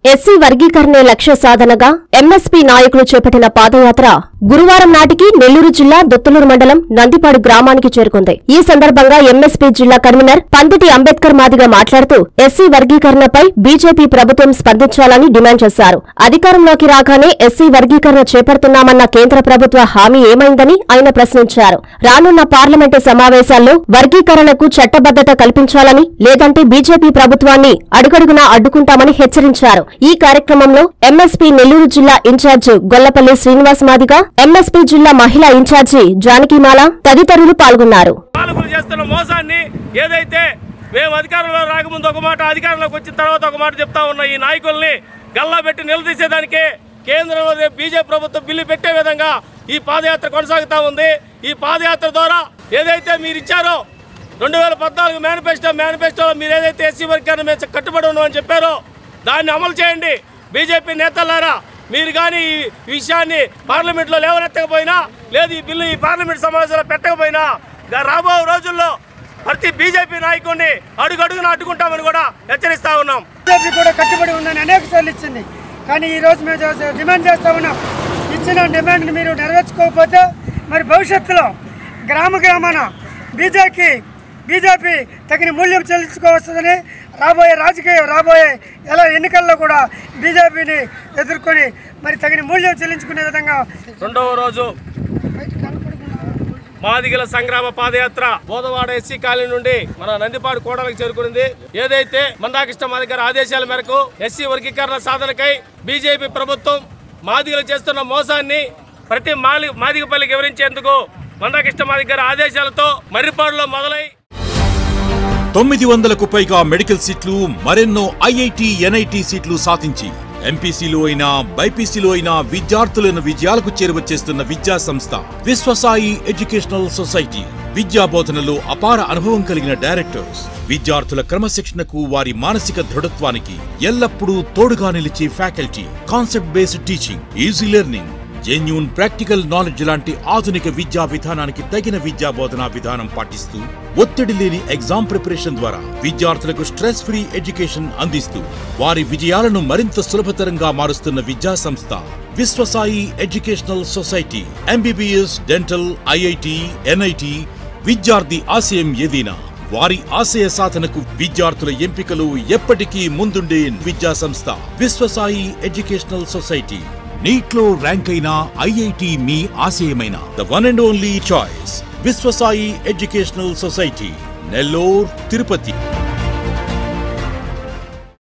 SC వర్గీకరణే లక్ష్య సాధనగా MSP నాయకులు చేపట్టిన పాదయాత్ర గురువారం నాటికి నెల్లూరు జిల్లా దొత్తులూరు మండలం నందిపాడు గ్రామానికి చేరుకుంది ఈ సందర్భంగా ఎంఎస్పీ జిల్లా కన్వీనర్ పందిటి అంబేద్కర్ మాదిగా మాట్లాడుతూ ఎస్సీ వర్గీకరణపై బీజేపీ ప్రభుత్వం స్పందించాలని డిమాండ్ చేశారు అధికారంలోకి రాగానే ఎస్సీ వర్గీకరణ చేపడుతున్నామన్న కేంద్ర ప్రభుత్వ హామీ ఏమైందని ఆయన ప్రశ్నించారు రానున్న పార్లమెంటు సమావేశాల్లో వర్గీకరణకు చట్టబద్దత కల్పించాలని లేదంటే బీజేపీ ప్రభుత్వాన్ని అడుగడుగునా అడ్డుకుంటామని హెచ్చరించారు ఈ కార్యక్రమంలో ఎంఎస్పీ నెల్లూరు జిల్లా ఇన్ఛార్జ్ గొల్లపల్లి శ్రీనివాస్ మాదిగా ఎంఎస్పీ జిల్లా మహిళా ఇన్ఛార్జి జానకిమాల తదితరులు పాల్గొన్నారు పాలకులు చేస్తున్న మోసాన్ని ఏదైతే మేము అధికారంలో రాకముందు ఒక మాట అధికారంలోకి వచ్చిన తర్వాత ఒక మాట చెప్తా ఉన్న ఈ నాయకుల్ని గల్లా పెట్టి నిలదీసేదానికి కేంద్రంలో రేపు బీజేపీ ప్రభుత్వం బిల్లు పెట్టే విధంగా ఈ పాదయాత్ర కొనసాగుతా ఉంది ఈ పాదయాత్ర ద్వారా ఏదైతే మీరు ఇచ్చారో రెండు వేల పద్నాలుగు మేనిఫెస్టో మేనిఫెస్టోలో మీరు ఏదైతే ఎస్సీ వర్గాన్ని మేము కట్టుబడి ఉన్నామని చెప్పారో దాన్ని అమలు చేయండి బీజేపీ నేతలారా మీరు కానీ ఈ విషయాన్ని పార్లమెంట్లో లేవనెత్తకపోయినా లేదు ఈ బిల్లు ఈ పార్లమెంట్ సమావేశంలో పెట్టకపోయినా గా- రాబో రోజుల్లో ప్రతి బీజేపీ నాయకుడిని అడుగడుగున అడ్డుకుంటామని కూడా హెచ్చరిస్తా ఉన్నాం బీజేపీ కూడా కట్టుబడి ఉందని అనేక సార్లు ఇచ్చింది కానీ ఈ రోజు మేము చేసే- డిమాండ్ చేస్తా ఉన్నాం ఇచ్చిన డిమాండ్ని మీరు నెరవేర్చుకోకపోతే మరి భవిష్యత్తులో గ్రామ గ్రామాన బీజేపీ బీజేపీ తగిన మూల్యం చెల్లించుకోవస్తుందని రాబోయే రాజకీయ రాబోయే ఎలా ఎన్నికల్లో కూడా బీజేపీని ఎదుర్కొని మరి తగిన మూల్యం చెల్లించుకునే విధంగా రెండవ రోజు మాదిగల సంగ్రామ పాదయాత్ర బోధవాడ ఎస్సీ కాలనీ నుండి మన నందిపాడు కోడలకు చేరుకునింది ఏదైతే మందాకృష్ణ మాదిగ గారి ఆదేశాల మేరకు ఎస్సీ వర్గీకరణ సాధనకై బీజేపీ ప్రభుత్వం మాదిగలు చేస్తున్న మోసాన్ని ప్రతి మాలి మాదిగపల్లికి వివరించేందుకు మందాకృష్ణ మాదిగ గారి ఆదేశాలతో మర్రిపాడులో మొదలై తొమ్మిది వందలకు పైగా మెడికల్ సీట్లు మరెన్నో ఐఐటి ఎన్ఐటి సీట్లు సాధించి ఎంపీసీలో అయినా బైపీసీలో అయినా విద్యార్థులను విజయాలకు చేరువ చేస్తున్న విద్యా సంస్థ విశ్వసాయి ఎడ్యుకేషనల్ సొసైటీ విద్యా బోధనలో అపార అనుభవం కలిగిన డైరెక్టర్స్ విద్యార్థుల క్రమశిక్షణకు వారి మానసిక దృఢత్వానికి ఎల్లప్పుడూ తోడుగా నిలిచే faculty concept based teaching easy learning genuine practical knowledge లాంటి ఆధునిక విద్యా విధానానికి తగిన విద్యా బోధనా విధానం పాటిస్తూ ఒత్తిడి లేని ఎగ్జామ్ ప్రిపరేషన్ ద్వారా విద్యార్థులకు స్ట్రెస్ ఫ్రీ ఎడ్యుకేషన్ అందిస్తూ వారి విజయాలను మరింత సులభతరంగా మారుస్తున్న విద్యా సంస్థ Viswasai educational society MBBS dental IIT NIT విద్యార్థి ఆశయం ఏదైనా వారి ఆశయ సాధనకు విద్యార్థుల ఎంపికలు ఎప్పటికీ ముందుండే విద్యా సంస్థ విశ్వసాయి ఎడ్యుకేషనల్ సొసైటీ నీట్లో ర్యాంక్ అయిన ఐఐటి మీ ఆశయమైన the one and only choice Viswasai educational society Nellore Tirupati